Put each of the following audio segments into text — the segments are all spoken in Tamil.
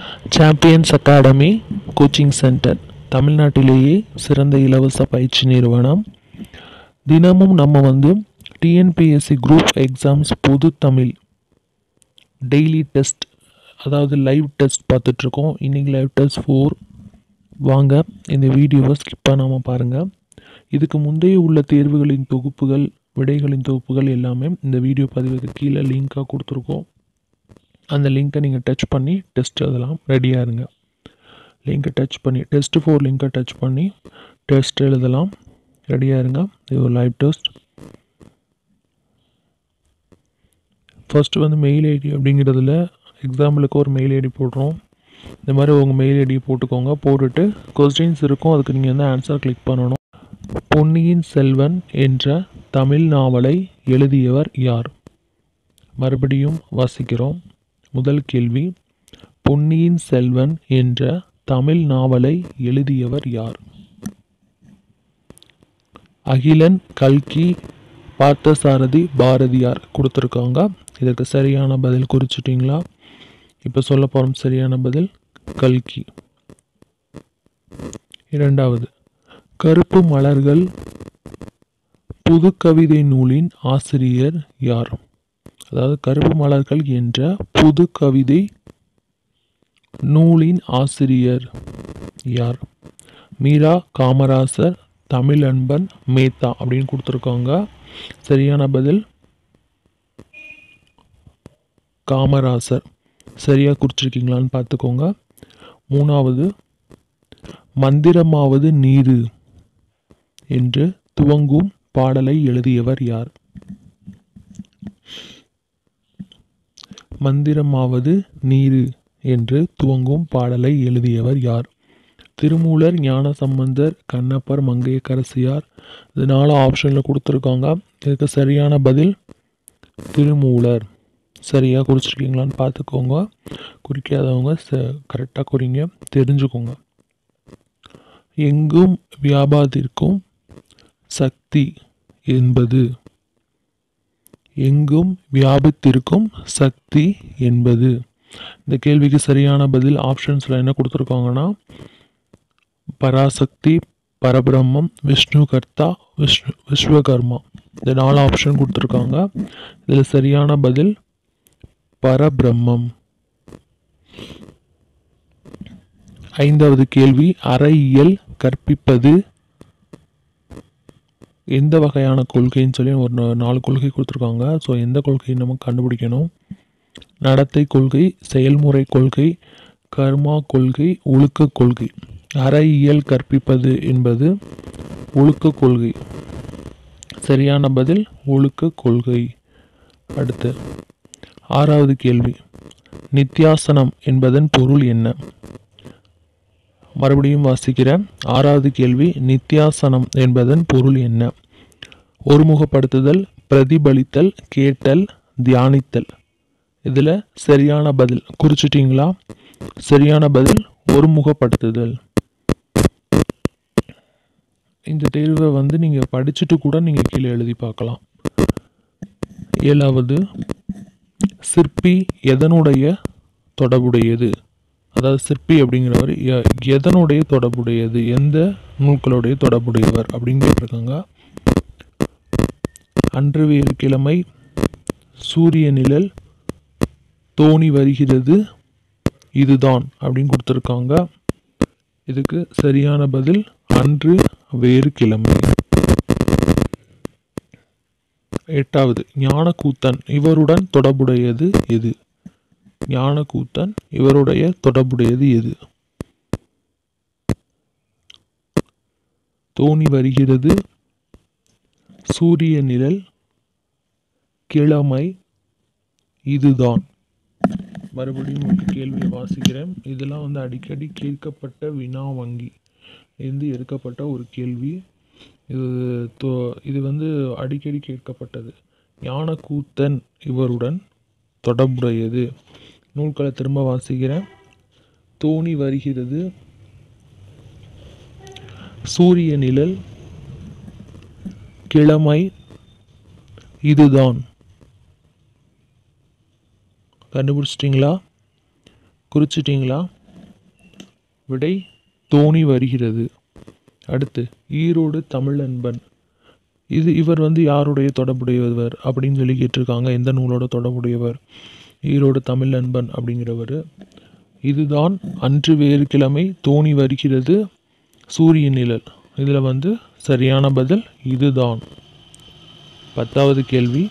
சாம்பியன்ஸ் அகாடமி கோச்சிங் சென்டர் தமிழ்நாட்டிலேயே சிறந்த இலவச பயிற்சி நிறுவனம் தினமும் நம்ம வந்து டிஎன்பிஎஸ்சி குரூப் எக்ஸாம்ஸ் பொது தமிழ் டெய்லி டெஸ்ட் அதாவது லைவ் டெஸ்ட் பார்த்துட்ருக்கோம் இன்றைக்கி லைவ் டெஸ்ட் ஃபோர் வாங்க இந்த வீடியோவை ஸ்கிப் பண்ணாமல் பாருங்கள் இதுக்கு முந்தைய உள்ள தேர்வுகளின் தொகுப்புகள் விடைகளின் தொகுப்புகள் எல்லாமே இந்த வீடியோ பதிவுக்கு கீழே லிங்காக கொடுத்துருக்கோம் அந்த லிங்க்கை நீங்கள் டச் பண்ணி டெஸ்ட் எழுதலாம் ரெடியாக இருங்க லிங்க்கை டச் பண்ணி டெஸ்ட் ஃபோர் லிங்க்கை டச் பண்ணி டெஸ்ட் எழுதலாம் ரெடியாக இருங்க இது ஒரு லைவ் டெஸ்ட் ஃபஸ்ட்டு வந்து மெயில் ஐடி அப்படிங்கிறதுல எக்ஸாம்பிளுக்கு ஒரு மெயில் ஐடி போடுறோம் இந்த மாதிரி உங்கள் மெயில் ஐடி போட்டுக்கோங்க போட்டுட்டு கொஸ்டின்ஸ் இருக்கும் அதுக்கு நீங்கள் வந்து ஆன்சர் கிளிக் பண்ணணும் பொன்னியின் செல்வன் என்ற தமிழ் நாவலை எழுதியவர் யார் மறுபடியும் வாசிக்கிறோம் முதல் கேள்வி பொன்னியின் செல்வன் என்ற தமிழ் நாவலை எழுதியவர் யார் அகிலன் கல்கி பார்த்தசாரதி பாரதியார் கொடுத்துருக்காங்க இதற்கு சரியான பதில் குறிச்சிட்டிங்களா இப்போ சொல்ல போகிறோம் சரியான பதில் கல்கி இரண்டாவது கருப்பு மலர்கள் புது கவிதை நூலின் ஆசிரியர் யார் அதாவது கருப்பு மலர்கள் என்ற புது கவிதை நூலின் ஆசிரியர் யார் மீரா காமராசர் தமிழன்பன் மேத்தா அப்படின்னு கொடுத்துருக்காங்க சரியான பதில் காமராசர் சரியாக குறிச்சிருக்கீங்களான்னு பார்த்துக்கோங்க மூணாவது மந்திரமாவது நீரு என்று துவங்கும் பாடலை எழுதியவர் யார் மந்திரமாவது நீரு என்று துவங்கும் பாடலை எழுதியவர் யார் திருமூலர் ஞானசம்பந்தர் கண்ணப்பர் மங்கையக்கரசியார் இது நாலு ஆப்ஷனில் கொடுத்துருக்காங்க இதுக்கு சரியான பதில் திருமூலர் சரியாக குறிச்சிருக்கீங்களான்னு பார்த்துக்கோங்க குறிக்காதவங்க ச கரெக்டாக குறிங்க தெரிஞ்சுக்கோங்க எங்கும் வியாபாரத்திற்கும் சக்தி என்பது எங்கும் வியாபித்திருக்கும் சக்தி என்பது இந்த கேள்விக்கு சரியான பதில் ஆப்ஷன்ஸில் என்ன கொடுத்துருக்காங்கன்னா பராசக்தி பரபிரம்மம் விஷ்ணு கர்த்தா விஷ்ணு விஸ்வகர்மா இந்த நாலு ஆப்ஷன் கொடுத்துருக்காங்க இதில் சரியான பதில் பரபிரம்மம் ஐந்தாவது கேள்வி அறையியல் கற்பிப்பது எந்த வகையான கொள்கைன்னு சொல்லி ஒரு நா- நாலு கொள்கை கொடுத்துருக்காங்க ஸோ எந்த கொள்கையை நம்ம கண்டுபிடிக்கணும் நடத்தை கொள்கை செயல்முறை கொள்கை கர்மா கொள்கை ஒழுக்க கொள்கை அறையியல் கற்பிப்பது என்பது ஒழுக்க கொள்கை சரியான பதில் ஒழுக்க கொள்கை அடுத்து ஆறாவது கேள்வி நித்யாசனம் என்பதன் பொருள் என்ன மறுபடியும் வாசிக்கிறேன் ஆறாவது கேள்வி நித்யாசனம் என்பதன் பொருள் என்ன ஒருமுகப்படுத்துதல் பிரதிபலித்தல் கேட்டல் தியானித்தல் இதில் சரியான பதில் குறிச்சிட்டிங்களா சரியான பதில் ஒருமுகப்படுத்துதல் இந்த தேர்வை வந்து நீங்கள் படிச்சுட்டு கூட நீங்கள் கீழே எழுதி பார்க்கலாம் ஏழாவது சிற்பி எதனுடைய தொடர்புடையது அதாவது சிற்பி அப்படிங்கிறவர் எ- எதனுடைய தொடர்புடையது எந்த நூல்களுடைய தொடர்புடையவர் அப்படின்னு கேட்டிருக்காங்க அன்று வேறு கிழமை சூரிய நிழல் தோணி வருகிறது இதுதான் அப்படின்னு கொடுத்துருக்காங்க இதுக்கு சரியான பதில் அன்று வேறு கிழமை எட்டாவது ஞானக்கூத்தன் இவருடன் தொடர்புடையது எது ஞானக்கூத்தன் இவருடைய தொடர்புடையது எது தோணி வருகிறது சூரிய நிழல் கிழமை இதுதான் மறுபடியும் ஒரு கேள்வியை வாசிக்கிறேன் இதெல்லாம் வந்து அடிக்கடி கேட்கப்பட்ட வினா வங்கி இருந்து எடுக்கப்பட்ட ஒரு கேள்வி இது தோ- இது வந்து அடிக்கடி கேட்கப்பட்டது ஞானக்கூத்தன் இவருடன் தொடர்புடையது நூல்களை திரும்ப வாசிக்கிறேன் தோணி வருகிறது சூரிய நிழல் கிழமை இதுதான் கண்டுபிடிச்சிட்டிங்களா குறிச்சிட்டிங்களா விடை தோணி வருகிறது அடுத்து ஈரோடு தமிழன்பன் இது இவர் வந்து யாருடைய தொடர்புடையவர் அப்படின்னு சொல்லி கேட்டிருக்காங்க எந்த நூலோட தொடர்புடையவர் ஈரோடு தமிழ் நண்பன் அப்படிங்கிறவர் இதுதான் அன்று வேறு கிழமை தோணி வருகிறது சூரிய நிழல் இதில் வந்து சரியான பதில் இதுதான் பத்தாவது கேள்வி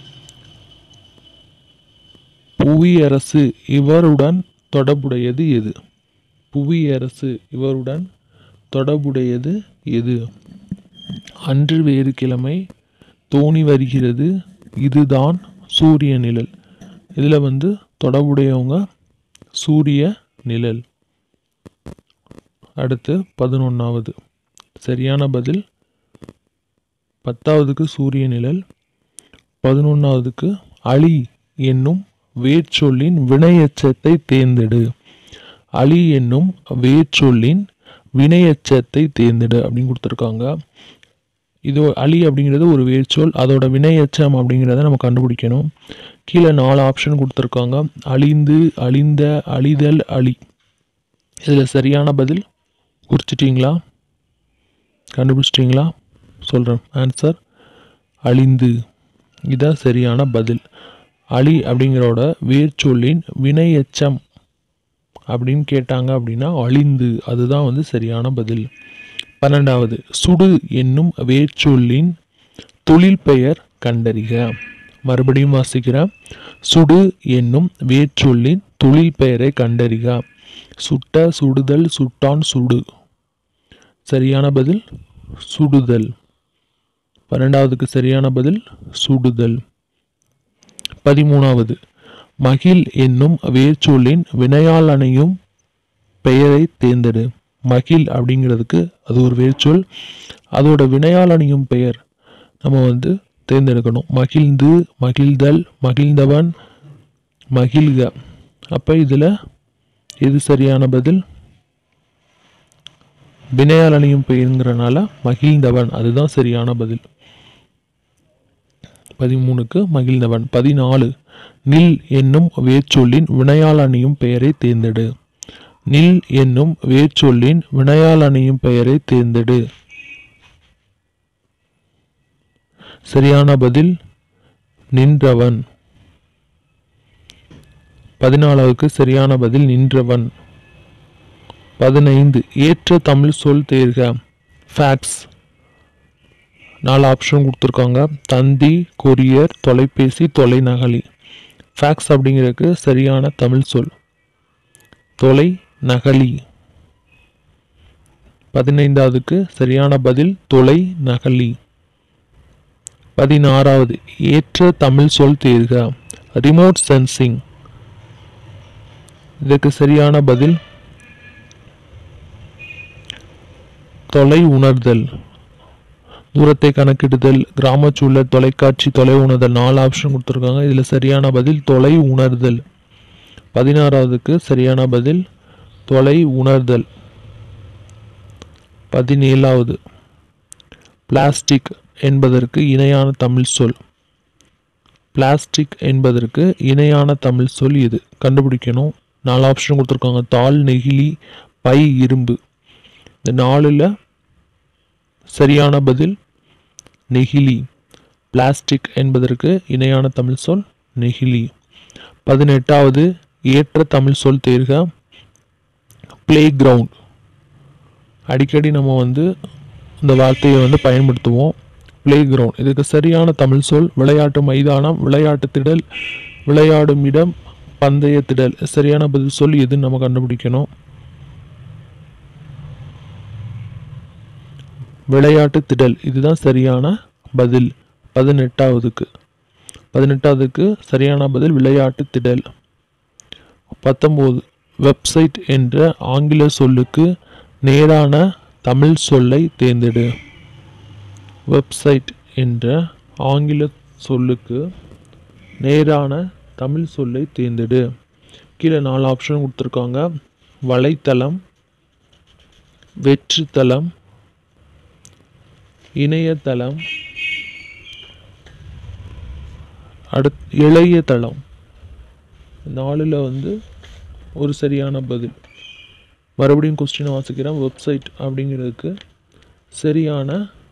புவியரசு இவருடன் தொடர்புடையது எது புவியரசு இவருடன் தொடர்புடையது எது அன்று வேறு கிழமை தோணி வருகிறது இதுதான் சூரிய நிழல் இதில் வந்து தொடர்புடையவங்க சூரிய நிழல் அடுத்து பதினொன்றாவது சரியான பதில் பத்தாவதுக்கு சூரிய நிழல் பதினொன்றாவதுக்கு அழி என்னும் வேர்ச்சொல்லின் வினையெச்சத்தை தேர்ந்தெடு அழி என்னும் வேர்ச்சொல்லின் வினையெச்சத்தை தேர்ந்தெடு அப்படின்னு கொடுத்துருக்காங்க இது அழி அப்படிங்கிறது ஒரு வேர்ச்சொல் அதோட வினையெச்சம் அப்படிங்கிறத நம்ம கண்டுபிடிக்கணும் கீழே நாலு ஆப்ஷன் கொடுத்துருக்காங்க அழிந்து அழிந்த அழிதல் அழி இதில் சரியான பதில் குறிச்சிட்டிங்களா கண்டுபிடிச்சிட்டிங்களா சொல்கிறேன் ஆன்சர் அழிந்து இதான் சரியான பதில் அழி அப்படிங்கிறோட வேர்ச்சொல்லின் வினையெச்சம் அப்படின்னு கேட்டாங்க அப்படின்னா அழிந்து அதுதான் வந்து சரியான பதில் பன்னெண்டாவது சுடு என்னும் வேர்ச்சொல்லின் தொழில் பெயர் கண்டறிக மறுபடியும் வாசிக்கிறேன் சுடு என்னும் வேர்ச்சொல்லின் தொழில் பெயரை கண்டறிக சுட்ட சுடுதல் சுட்டான் சுடு சரியான பதில் சுடுதல் பன்னெண்டாவதுக்கு சரியான பதில் சுடுதல் பதிமூணாவது மகிழ் என்னும் வேர்ச்சொல்லின் வினையால் அணையும் பெயரை தேர்ந்தெடு மகிழ் அப்படிங்கிறதுக்கு அது ஒரு வேர்ச்சொல் அதோட வினையால் அணியும் பெயர் நம்ம வந்து தேர்ந்தெடுக்கணும் மகிழ்ந்து மகிழ்தல் மகிழ்ந்தவன் மகிழ்க அப்போ இதில் எது சரியான பதில் வினையால் அணியும் பெயருங்கிறனால மகிழ்ந்தவன் அதுதான் சரியான பதில் பதிமூணுக்கு மகிழ்ந்தவன் பதினாலு நில் என்னும் வேர்ச்சொல்லின் வினையால் அணியும் பெயரை தேர்ந்தெடு நில் என்னும் வேர்ச்சொல்லின் வினையால் அணியும் பெயரை தேர்ந்தெடு சரியான பதில் நின்றவன் பதினாலாவுக்கு சரியான பதில் நின்றவன் பதினைந்து ஏற்ற தமிழ் சொல் தேர்க ஃபேக்ஸ் நாலு ஆப்ஷன் கொடுத்துருக்காங்க தந்தி கொரியர் தொலைபேசி தொலைநகலி ஃபேக்ஸ் அப்படிங்கிறதுக்கு சரியான தமிழ் சொல் தொலை நகலி பதினைந்தாவதுக்கு சரியான பதில் தொலை நகலி பதினாறாவது ஏற்ற தமிழ் சொல் தேர்க ரிமோட் சென்சிங் இதற்கு சரியான பதில் தொலை உணர்தல் தூரத்தை கணக்கிடுதல் கிராமச்சூழல் தொலைக்காட்சி தொலை உணர்தல் நாலு ஆப்ஷன் கொடுத்துருக்காங்க இதில் சரியான பதில் தொலை உணர்தல் பதினாறாவதுக்கு சரியான பதில் தொலை உணர்தல் பதினேழாவது பிளாஸ்டிக் என்பதற்கு இணையான தமிழ் சொல் பிளாஸ்டிக் என்பதற்கு இணையான தமிழ் சொல் இது கண்டுபிடிக்கணும் நாலு ஆப்ஷன் கொடுத்துருக்காங்க தாள் நெகிழி பை இரும்பு இந்த நாலில் சரியான பதில் நெகிழி பிளாஸ்டிக் என்பதற்கு இணையான தமிழ் சொல் நெகிழி பதினெட்டாவது ஏற்ற தமிழ் சொல் தேர்க பிளே கிரவுண்ட் அடிக்கடி நம்ம வந்து இந்த வார்த்தையை வந்து பயன்படுத்துவோம் பிளே கிரவுண்ட் இதுக்கு சரியான தமிழ் சொல் விளையாட்டு மைதானம் விளையாட்டு திடல் விளையாடும் இடம் பந்தய திடல் சரியான பதில் சொல் எதுன்னு நம்ம கண்டுபிடிக்கணும் விளையாட்டு திடல் இதுதான் சரியான பதில் பதினெட்டாவதுக்கு பதினெட்டாவதுக்கு சரியான பதில் விளையாட்டு திடல் பத்தொம்போது வெப்சைட் என்ற ஆங்கில சொல்லுக்கு நேரான தமிழ் சொல்லை தேர்ந்தெடு வெப்சைட் என்ற ஆங்கில சொல்லுக்கு நேரான தமிழ் சொல்லை தேர்ந்தெடு கீழே நாலு ஆப்ஷன் கொடுத்துருக்காங்க வலைத்தளம் வெற்றுத்தளம் இணையதளம் அடுத் இளைய தளம் நாலில் வந்து ஒரு சரியான பதில் மறுபடியும் கொஸ்டினை வாசிக்கிறேன் வெப்சைட் அப்படிங்கிறதுக்கு சரியான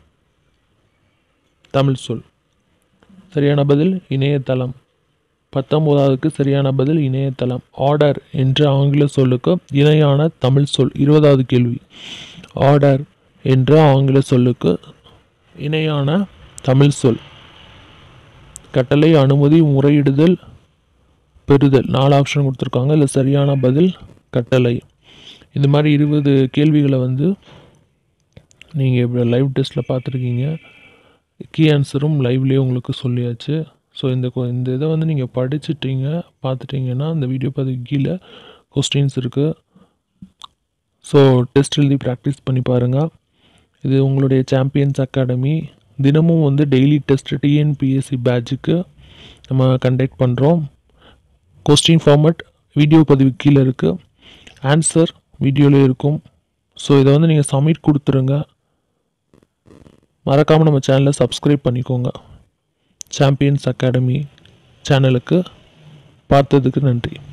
தமிழ் சொல் சரியான பதில் இணையதளம் பத்தொம்போதாவதுக்கு சரியான பதில் இணையதளம் ஆர்டர் என்ற ஆங்கில சொல்லுக்கு இணையான தமிழ் சொல் இருபதாவது கேள்வி ஆர்டர் என்ற ஆங்கில சொல்லுக்கு இணையான தமிழ் சொல் கட்டளை அனுமதி முறையிடுதல் பெறுதல் நாலு ஆப்ஷன் கொடுத்துருக்காங்க இல்லை சரியான பதில் கட்டளை இந்த மாதிரி இருபது கேள்விகளை வந்து நீங்கள் இப்போ லைவ் டெஸ்ட்டில் பார்த்துருக்கீங்க கீ ஆன்சரும் லைவ்லேயே உங்களுக்கு சொல்லியாச்சு ஸோ இந்த கொ- இந்த இதை வந்து நீங்கள் படிச்சிட்டீங்க பார்த்துட்டீங்கன்னா இந்த வீடியோ பார்த்து கீழே கொஸ்டின்ஸ் இருக்குது ஸோ டெஸ்ட் எழுதி ப்ராக்டிஸ் பண்ணி பாருங்கள் இது உங்களுடைய சாம்பியன்ஸ் அகாடமி தினமும் வந்து டெய்லி டெஸ்ட் டிஎன்பிஎஸ்சி பேட்சுக்கு நம்ம கண்டக்ட் பண்ணுறோம் கொஸ்டின் ஃபார்மட் வீடியோ பதிவு கீழே இருக்குது ஆன்சர் வீடியோவில் இருக்கும் ஸோ இதை வந்து நீங்கள் சப்மிட் கொடுத்துருங்க மறக்காமல் நம்ம சேனலை சப்ஸ்கிரைப் பண்ணிக்கோங்க சாம்பியன்ஸ் அகாடமி சேனலுக்கு பார்த்ததுக்கு நன்றி